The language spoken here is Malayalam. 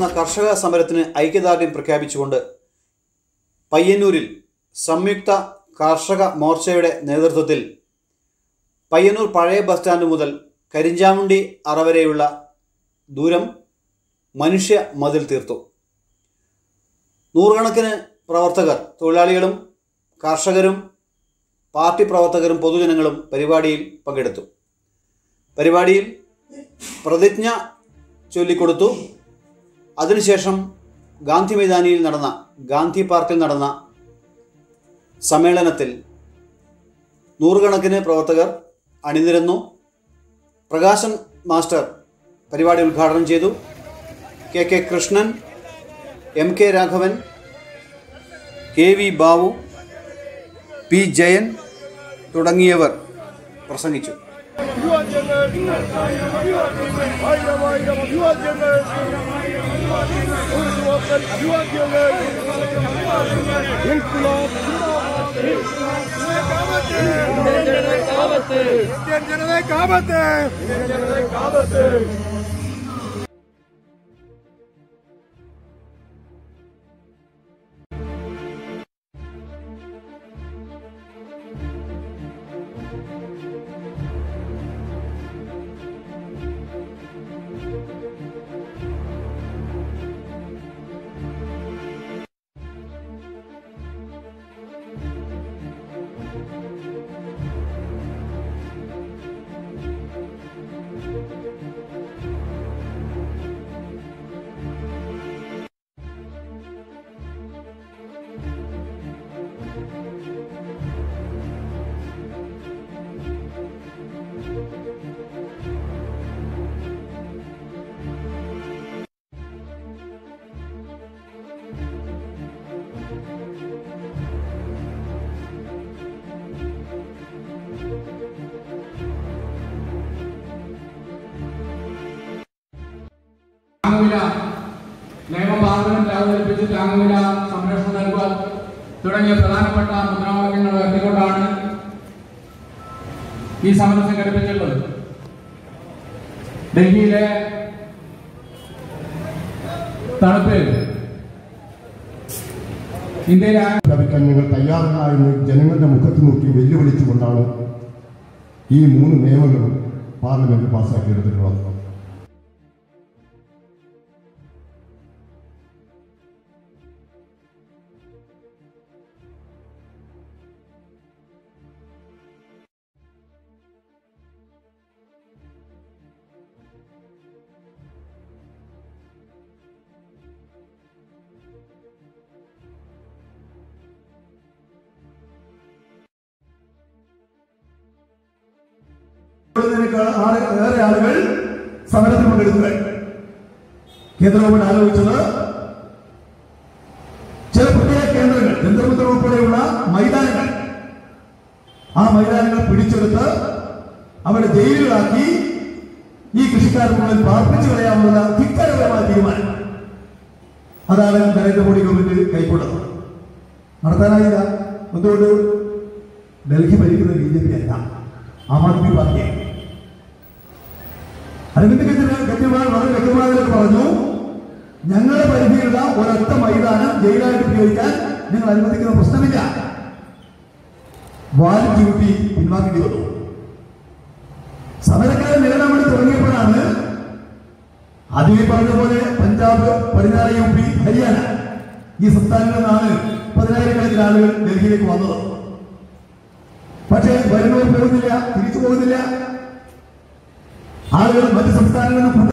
നടന്ന കർഷക സമരത്തിന് ഐക്യദാർഢ്യം പ്രഖ്യാപിച്ചുകൊണ്ട് പയ്യന്നൂരിൽ സംയുക്ത കർഷക മോർച്ചയുടെ നേതൃത്വത്തിൽ പയ്യന്നൂർ പഴയ ബസ് സ്റ്റാൻഡ് മുതൽ കരിഞ്ചാമുണ്ടി അറ വരെയുള്ള ദൂരം മനുഷ്യ മതിൽ തീർത്തു നൂറുകണക്കിന് പ്രവർത്തകർ തൊഴിലാളികളും കർഷകരും പാർട്ടി പ്രവർത്തകരും പൊതുജനങ്ങളും പരിപാടിയിൽ പങ്കെടുത്തു പരിപാടിയിൽ പ്രതിജ്ഞ ചൊല്ലിക്കൊടുത്തു അതിനുശേഷം ഗാന്ധി മൈതാനിയിൽ നടന്ന ഗാന്ധി പാർക്കിൽ നടന്ന സമ്മേളനത്തിൽ നൂറുകണക്കിന് പ്രവർത്തകർ അണിനിരന്നു പ്രകാശൻ മാസ്റ്റർ പരിപാടി ഉദ്ഘാടനം ചെയ്തു K K Krishnan M K Raghavan K V Babu P Jayan തുടങ്ങിയവർ പ്രസംഗിച്ചു താങ്ങുവില നിയമപാലനം അവതരിപ്പിച്ച് താങ്ങുവില സംരക്ഷണം നൽകുക തുടങ്ങിയ പ്രധാനപ്പെട്ട മുദ്രാവാക്യങ്ങൾ ഉയർത്തിക്കൊണ്ടാണ് ഈ സമരം സംഘടിപ്പിച്ചിട്ടുള്ളത് ഡൽഹിയിലെ തണുപ്പിൽ ഇന്ത്യയിലെ പ്രഖ്യാപിക്കാൻ ഞങ്ങൾ തയ്യാറല്ല എന്ന് ജനങ്ങളുടെ മുഖത്ത് നോക്കി വെല്ലുവിളിച്ചുകൊണ്ടാണ് ഈ മൂന്ന് നിയമങ്ങളും പാർലമെന്റ് പാസ്സാക്കിയെടുത്തിട്ടുള്ളത് ഇതിനേക്കാൾ ആള് ഏറെ ആളുകൾ സമരത്തിൽ പങ്കെടുക്കുക കേന്ദ്ര ഗവൺമെന്റ് ആലോചിച്ചത് ചില പ്രത്യേക കേന്ദ്രങ്ങൾ ചന്ദ്രപുത്ര ഉൾപ്പെടെയുള്ള മൈതാനങ്ങൾ ആ മൈതാനങ്ങൾ പിടിച്ചെടുത്ത് അവിടെ ജയിലുകളാക്കി ഈ കൃഷിക്കാർക്ക് മുകളിൽ പാർപ്പിച്ചു കളയാവുന്ന ധിക്കാരപരമായ തീരുമാനം അതാണ് നരേന്ദ്രമോദി ഗവൺമെന്റ് കൈക്കൊണ്ടത് നടത്താനായില്ല എന്തുകൊണ്ട് ഡൽഹി ഭരിക്കുന്ന ബി ജെ പി അല്ല ആം ആദ്മി പാർട്ടിയാണ് അരവിന്ദ് കെജ്രിവാൾ കെജ്രിവാൾ വളരെ വ്യക്തമായിട്ട് പറഞ്ഞു ഞങ്ങളുടെ പരിധിയിലുള്ള ഒരൊറ്റ മൈതാനം ജയിലായിട്ട് ഉപയോഗിക്കാൻ ഞങ്ങൾ അനുവദിക്കുന്ന പ്രശ്നമില്ല വാലിഡ് ഡ്യൂട്ടി പിൻവാങ്ങേണ്ടി വന്നു സമരക്കാരെ നേരിടാൻ വേണ്ടി തുടങ്ങിയപ്പോഴാണ് ആദ്യമേ പറഞ്ഞ പോലെ പഞ്ചാബ് പടിഞ്ഞാറ് യു പി ഹരിയാന ഈ സംസ്ഥാനങ്ങളിൽ നിന്നാണ് പതിനായിരക്കണക്കിന് ആളുകൾ ഡൽഹിയിലേക്ക് വന്നത് പക്ഷേ വരുന്നവർ പോകുന്നില്ല തിരിച്ചു പോകുന്നില്ല ആളുകൾ മറ്റ് സംസ്ഥാനങ്ങളിൽ നിന്ന്